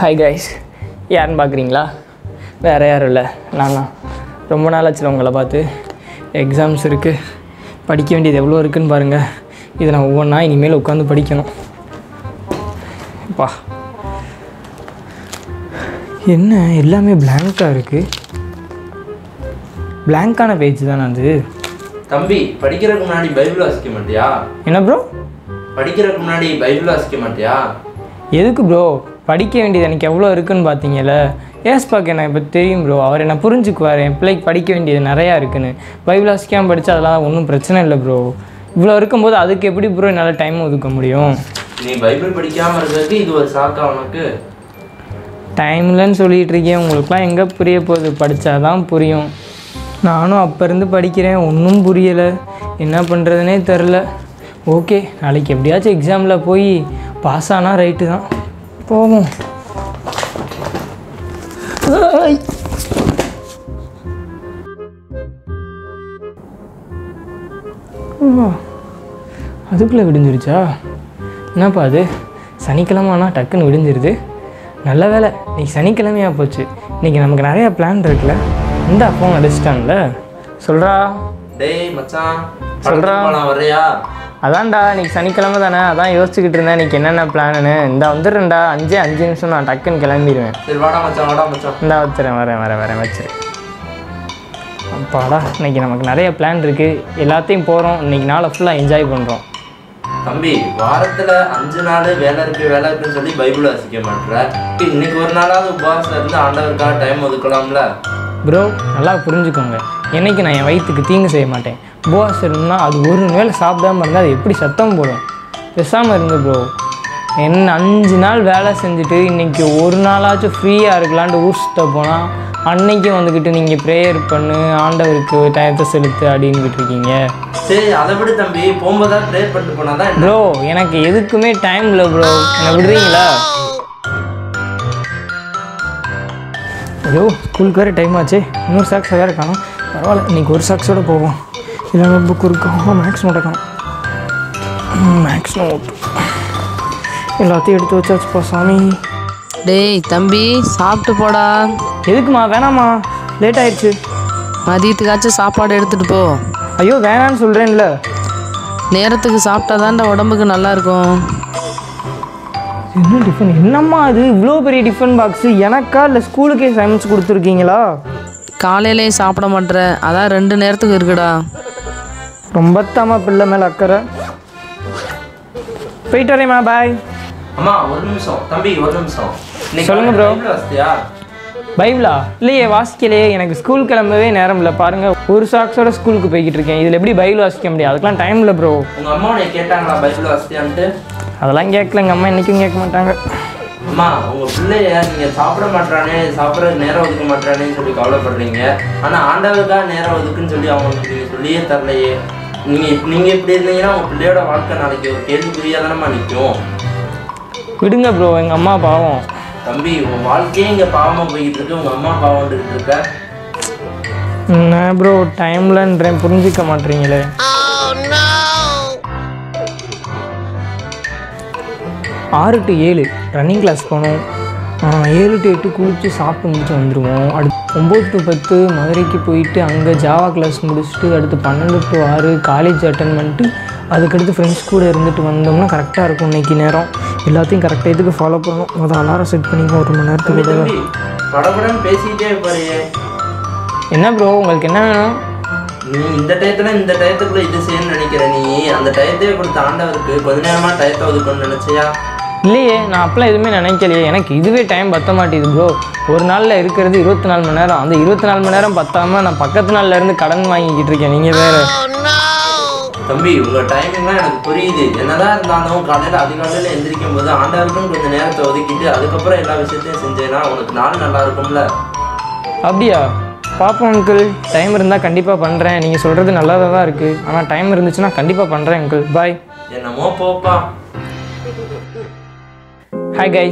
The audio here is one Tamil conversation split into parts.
ஹாய் கைஸ் யாருன்னு பார்க்குறீங்களா வேறு யாரும் இல்லை நான் தான் ரொம்ப நாள் ஆச்சு உங்களை பார்த்து எக்ஸாம்ஸ் இருக்குது படிக்க வேண்டியது எவ்வளோ இருக்குன்னு பாருங்கள் இதை நான் ஒவ்வொன்றா இனிமேல் உட்காந்து படிக்கணும் பா என்ன எல்லாமே blank-ஆ இருக்குது blank-ஆன பேஜ் தானே அது தம்பி படிக்கிறதுக்கு முன்னாடி பைபிள் வாசிக்க மாட்டியா என்ன ப்ரோ படிக்கிறதுக்கு முன்னாடி பைபிள் வாசிக்க மாட்டியா எதுக்கு ப்ரோ படிக்க வேண்டியது எனக்கு எவ்வளோ இருக்குன்னு பார்த்தீங்கல்ல ஏஸ் பார்க்க எனக்கு இப்போ தெரியும் ப்ரோ அவர் என்ன புரிஞ்சுக்குவார் என் பிள்ளைக்கு படிக்க வேண்டியது நிறையா இருக்குன்னு பைபிள் வாசிக்காமல் படித்தா அதெல்லாம் ஒன்றும் பிரச்சனை இல்லை ப்ரோ இவ்வளோ இருக்கும்போது அதுக்கு எப்படி ப்ரோ என்னால் டைம் ஒதுக்க முடியும் நீ பைபிள் படிக்காம இருக்கிறதுக்கு இது ஒரு சாக்கா உனக்கு டைம் இல்லைன்னு சொல்லிட்டு இருக்கேன் உங்களுக்குலாம் எங்கே புரிய போகுது படித்தாதான் புரியும் நானும் அப்போ இருந்து படிக்கிறேன் ஒன்றும் புரியலை என்ன பண்ணுறதுனே தெரில ஓகே நாளைக்கு எப்படியாச்சும் எக்ஸாமில் போய் பாஸ் ஆனால் ரைட்டு தான் போவோம் ஐ. ஆ, அதுக்குள்ளே விடிஞ்சிருச்சா என்னப்பா அது சனிக்கிழமை ஆனால் டக்குன்னு விடிஞ்சிருது நல்ல வேலை இன்னைக்கு சனிக்கிழமையா போச்சு இன்னைக்கு நமக்கு நிறையா பிளான் இருக்குல்ல இந்த ஃபோன் அடிச்சிட்டான்ல சொல்கிறா டேய் மச்சான் சொல்றா. படத்துக்கு போலாம் வர்றியா அதான்டா இன்னைக்கு சனிக்கிழமை தானே அதான் யோசிச்சுக்கிட்டு இருந்தேன் இன்னைக்கு என்னென்ன பிளான்னு இந்த வந்துடுறேன்டா அஞ்சே அஞ்சு நிமிஷம் நான் டக்குன்னு கிளம்பிடுவேன் சரி வாடா மச்சான் வாடா மச்சான் இந்தா வச்சுறேன் வரேன் வரேன் வரேன் வச்சிரு அப்பாடா இன்னைக்கு நமக்கு நிறைய பிளான் இருக்குது எல்லாத்தையும் போகிறோம் இன்னைக்கு நாளை ஃபுல்லாக என்ஜாய் பண்ணுறோம் தம்பி வாரத்துல அஞ்சு நாள் வேலை இருக்கு வேலை இருக்குன்னு சொல்லி பைபிள் வாசிக்க மாட்ற இன்னைக்கு ஒரு நாளாவது உபவாசம் இருந்து ஆண்டவருக்காக டைம் ஒதுக்கலாம்ல ப்ரோ நல்லா புரிஞ்சுக்கோங்க என்னைக்கு நான் என் வயிற்றுக்கு தீங்கு செய்ய மாட்டேன் உபவாசம் இருந்தால் அது ஒரு வேளை சாப்பிடாம இருந்தால் அது எப்படி சத்தம் போடும் பேசாமல் இருங்க ப்ரோ என்ன அஞ்சு நாள் வேலை செஞ்சுட்டு இன்னைக்கு ஒரு நாளாச்சும் ஃப்ரீயாக இருக்கலான்ட்டு ஊர் சுத்த போனால் அன்னைக்கும் வந்துக்கிட்டு நீங்கள் ப்ரேயர் பண்ணு ஆண்டவருக்கு டயத்தை செலுத்து அப்படின்னுக்கிட்டு இருக்கீங்க சரி அதை விட தம்பி போகும்போதா ப்ரே பண்ணிட்டு போனாதான் என்ன? ப்ரோ எனக்கு எதுக்குமே டைம் இல்லை ப்ரோ என்னை விடுறீங்களா ஐயோ ஸ்கூலுக்கு வேறு டைம் ஆச்சு இன்னொரு சாக்ஸை வேறு காணும் பரவாயில்ல இன்னைக்கு ஒரு சாக்ஸோட போவோம் இல்லை நோட் புக் இருக்கும் மேக்ஸ் நோட் காணும் மேக்ஸ் நோட் எல்லாத்தையும் எடுத்து வச்சாச்சுப்பா சாமி டேய் தம்பி சாப்பிட்டு போடா எதுக்குமா வேணாம்மா லேட் ஆயிடுச்சு மதியத்துக்காச்சும் சாப்பாடு எடுத்துட்டு போ ஐயோ வேணான்னு சொல்கிறேன்ல நேரத்துக்கு சாப்பிட்டா தான்டா உடம்புக்கு நல்லா இருக்கும் என்ன டிஃபன் என்னம்மா அது இவ்வளோ பெரிய டிஃபன் பாக்ஸு எனக்கா இல்லை ஸ்கூலுக்கே சமைச்சு கொடுத்துருக்கீங்களா காலையிலே சாப்பிட மாட்ற அதான் ரெண்டு நேரத்துக்கு இருக்குடா ரொம்ப தாமா பிள்ளை மேலே அக்கறை போயிட்டு வரேம்மா பாய் அம்மா ஒரு நிமிஷம் தம்பி ஒரு நிமிஷம் இன்னைக்கு சொல்லுங்க bro. பைபிள் வாசித்தியா பைபிளா இல்லையே வாசிக்கலையே எனக்கு ஸ்கூல் கிளம்பவே நேரம் இல்லை பாருங்க ஒரு சாக்ஸோட ஸ்கூலுக்கு போய்கிட்டு இருக்கேன் இதில் எப்படி பைபிள் வாசிக்க முடியும் அதுக்கெலாம் டைம் இல்லை ப்ரோ உங்க அம்மா உன்னை கேட்டாங்களா பைபிள் வாசித்தியான்ட்டு அதெல்லாம் கேட்கல எங்கள் அம்மா என்றைக்கும் கேட்க மாட்டாங்க அம்மா உங்க பிள்ளைய நீங்க சாப்பிட மாட்டானே சாப்பிட்றதுக்கு நேரம் ஒதுக்க மாட்டானேன்னு சொல்லி கவலைப்படுறீங்க ஆனா ஆண்டவருக்காக நேரம் ஒதுக்குன்னு சொல்லி அவங்களுக்கு நீங்க சொல்லியே தரலையே நீங்க இப்ப- நீங்க இப்படி இருந்தீங்கன்னா உங்க பிள்ளையோட வாழ்க்கை நாளைக்கு ஒரு கேள்விக்குறியா தானம்மா நிற்கும் விடுங்க ப்ரோ எங்கள் அம்மா பாவம் தம்பி உன் வாழ்க்கையே இங்க பாவமா போய்கிட்டு இருக்கு உங்க அம்மா பாவம்ட்டு இருக்க என்ன ப்ரோ டைம்லன்றேன் புரிஞ்சிக்க மாட்டீங்களே ஆறு டு ஏழு ரன்னிங் கிளாஸ் போனோம் ஏழு டு எட்டு குளித்து சாப்பிட்டு முடிச்சு வந்துடுவோம் அடுத்து ஒம்பது டு பத்து மதுரைக்கு போயிட்டு அங்கே ஜாவா கிளாஸ் முடிச்சுட்டு அடுத்து பன்னெண்டு டு ஆறு காலேஜ் அட்டன் பண்ணிட்டு அதுக்கடுத்து ஃப்ரெண்ட்ஸ் கூட இருந்துட்டு வந்தோம்னா கரெக்டாக இருக்கும் இன்னைக்கு நேரம் எல்லாத்தையும் கரெக்டாக இதுக்கு ஃபாலோ பண்ணணும் முதல் அலாரம் செட் பண்ணிக்கோ ஒரு மணி நேரத்துக்கு தம்பி இடையில. தம்பி படபடன்னு பேசிக்கிட்டே போறியே என்ன ப்ரோ உங்களுக்கு என்ன வேணும் நீ இந்த டயத்துல இந்த டயத்துக்குள்ள இது செய்யணும்னு நினைக்கிற நீ அந்த டயத்தையே கொடுத்த ஆண்டவருக்கு கொஞ்ச நேரமா டயத்தை ஒதுக்கணும்னு நினைச்சியா இல்லையே நான் அப்பெல்லாம் எதுவுமே நினைக்கலையே எனக்கு இதுவே டைம் பத்த மாட்டேது ப்ரோ ஒரு நாளில் இருக்கிறது இருபத்தி நாலு மணி நேரம் அந்த இருபத்தி நாலு மணி நேரம் பத்தாம நான் பக்கத்து நாள்ல இருந்து கடன் வாங்கிக்கிட்டு இருக்கேன் நீங்கள் வேற தம்பி உங்க டைமிங்லாம் எனக்கு புரியுது என்னதான் இருந்தாலும் காலையில அதிகாலையில எந்திரிக்கும் போது ஆண்டவருக்கும் கொஞ்சம் நேரத்தை ஒதுக்கிட்டு அதுக்கப்புறம் எல்லா விஷயத்தையும் செஞ்சேன்னா உனக்கு நாள் நல்லா இருக்கும்ல அப்படியா பாப்போம் அங்கிள் டைம் இருந்தால் கண்டிப்பாக பண்ணுறேன் நீங்கள் சொல்கிறது நல்லதாக தான் இருக்குது ஆனால் டைம் இருந்துச்சுன்னா கண்டிப்பாக பண்ணுறேன் அங்கிள் பாய் என்னமோ போப்பா ஹாய் கைஸ்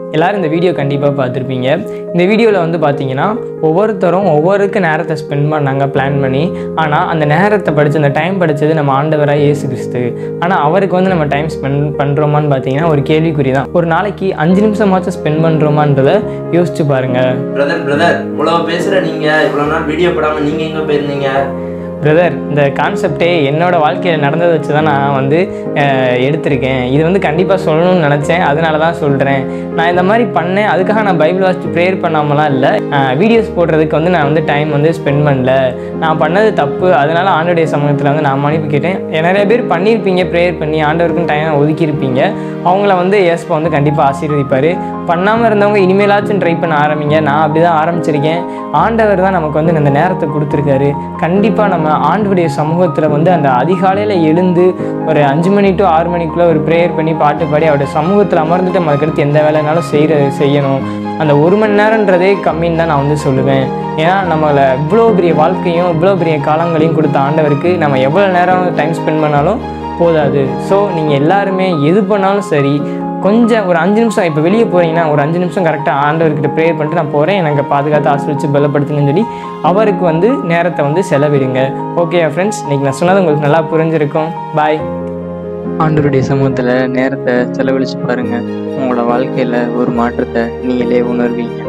எல்லோரும் இந்த வீடியோ கண்டிப்பாக பார்த்துருப்பீங்க இந்த வீடியோவில் வந்து பார்த்தீங்கன்னா ஒவ்வொருத்தரும் ஒவ்வொருக்கு நேரத்தை ஸ்பெண்ட் பண்ணாங்க பிளான் பண்ணி ஆனால் அந்த நேரத்தை படித்து அந்த டைம் படித்தது நம்ம ஆண்டவராக இயேசு கிறிஸ்து ஆனால் அவருக்கு வந்து நம்ம டைம் ஸ்பெண்ட் பண்ணுறோமான்னு பார்த்தீங்கன்னா ஒரு கேள்விக்குறி தான் ஒரு நாளைக்கு அஞ்சு நிமிஷமாச்சும் ஸ்பெண்ட் பண்ணுறோமான்றதை யோசிச்சு பாருங்கள் பிரதர் பிரதர் இவ்வளவு பேசுற நீங்க இவ்வளவு நாள் வீடியோ போடாம நீங்க எங்க போயிருந்தீங்க பிரதர் இந்த கான்செப்டே என்னோட வாழ்க்கையில் நடந்ததை வச்சு தான் நான் வந்து அஹ், எடுத்திருக்கேன் இது வந்து கண்டிப்பாக சொல்லணும்னு நினச்சேன் அதனால தான் சொல்கிறேன் நான் இந்த மாதிரி பண்ணேன் அதுக்காக நான் பைபிள் வாசித்து ப்ரேயர் பண்ணாமலாம் இல்லை வீடியோஸ் போடுறதுக்கு வந்து நான் வந்து டைம் வந்து ஸ்பெண்ட் பண்ணல நான் பண்ணது தப்பு அதனால ஆண்டோடைய சமூகத்தில் வந்து நான் மன்னிப்பு கேட்டேன் நிறைய பேர் பண்ணியிருப்பீங்க ப்ரேயர் பண்ணி ஆண்டவருக்குன்னு டைம் ஒதுக்கியிருப்பீங்க அவங்கள வந்து ஏஸ்பா வந்து கண்டிப்பாக ஆசீர்வதிப்பார் பண்ணாமல் இருந்தவங்க இனிமேலாச்சும் ட்ரை பண்ண ஆரம்பிங்க நான் அப்படி தான் ஆரம்பிச்சிருக்கேன் ஆண்டவர் தான் நமக்கு வந்து இந்த நேரத்தை கொடுத்துருக்காரு கண்டிப்பாக நம்ம ஆண்டவருடைய சமூகத்தில் வந்து அந்த அதிகாலையில் எழுந்து ஒரு அஞ்சு மணி டு ஆறு மணிக்குள்ளே ஒரு ப்ரேயர் பண்ணி பாட்டு பாடி அவருடைய சமூகத்தில் அமர்ந்துட்டு நம்ம அதுக்கடுத்து எந்த வேலைனாலும் செய்கிற செய்யணும் அந்த ஒரு மணி நேரன்றதே கம்மின்னு தான் நான் வந்து சொல்லுவேன் ஏன்னா நம்மளை இவ்வளோ பெரிய வாழ்க்கையும் இவ்வளோ பெரிய காலங்களையும் கொடுத்த ஆண்டவருக்கு நம்ம எவ்வளோ நேரம் டைம் ஸ்பெண்ட் பண்ணாலும் போதாது ஸோ நீங்கள் எல்லாருமே எது பண்ணாலும் சரி கொஞ்சம் ஒரு அஞ்சு நிமிஷம் இப்போ வெளியே போகிறீங்கன்னா ஒரு அஞ்சு நிமிஷம் கரெக்டாக ஆண்டவர்கிட்ட ப்ரேயர் பண்ணிட்டு நான் போகிறேன் எனக்கு பாதுகாத்து ஆசிரிச்சு பலப்படுத்துங்கன்னு சொல்லி அவருக்கு வந்து நேரத்தை வந்து செலவிடுங்க ஓகே ஃப்ரெண்ட்ஸ் இன்றைக்கி நான் சொன்னது உங்களுக்கு நல்லா புரிஞ்சிருக்கும் பாய் ஆண்டவருடைய சமூகத்தில் நேரத்தை செலவழிச்சு பாருங்க உங்களோட வாழ்க்கையில் ஒரு மாற்றத்தை நீங்களே உணர்வீங்க